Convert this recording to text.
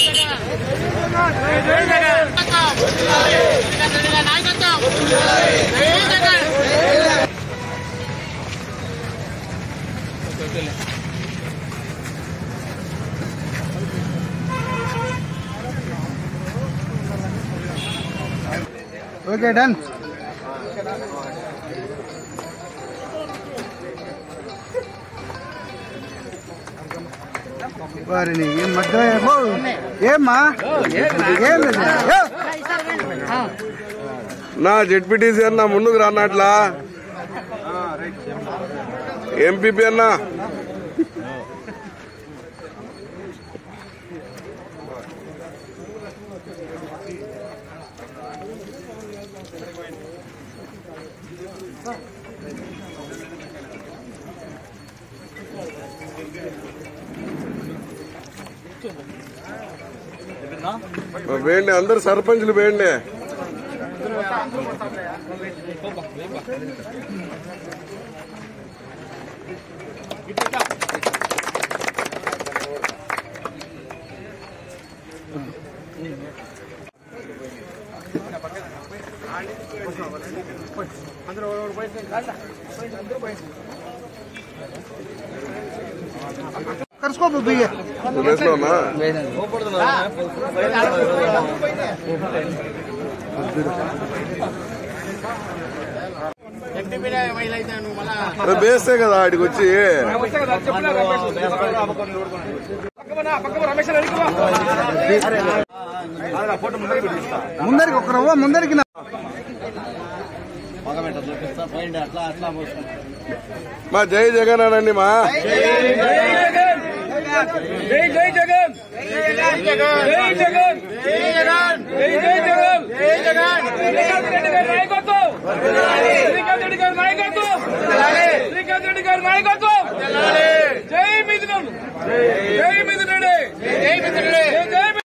Okay done వారిని ఏం మధ్య ఏమో ఏమ్మా ఏం లేదు ఏ! నా జెడ్పీటీసీ అన్న ముందుకు రానట్లా ఎంపీపీ అన్న వేయండి అందరు సర్పంచ్లు వేయండి కరుసుకో బియ్య వేసుకోనా రేపు వేస్తే కదా ఆడికి వచ్చి ముందరికి ఒక రవ్వ ముందరికి నా- మా జై జగన్ అనండి మా జై జగన్ జై జై జగన్ జై జగన్ జై జగన్ జై జగన్ జై జగన్ జై జగన్ శ్రీకాంత్ రెడ్డి గారి నాయకత్వం శ్రీకాంత్ రెడ్డి గారి నాయకత్వం శ్రీకాంత్ రెడ్డి గారి నాయకత్వం జై మిథునం జై మిథున్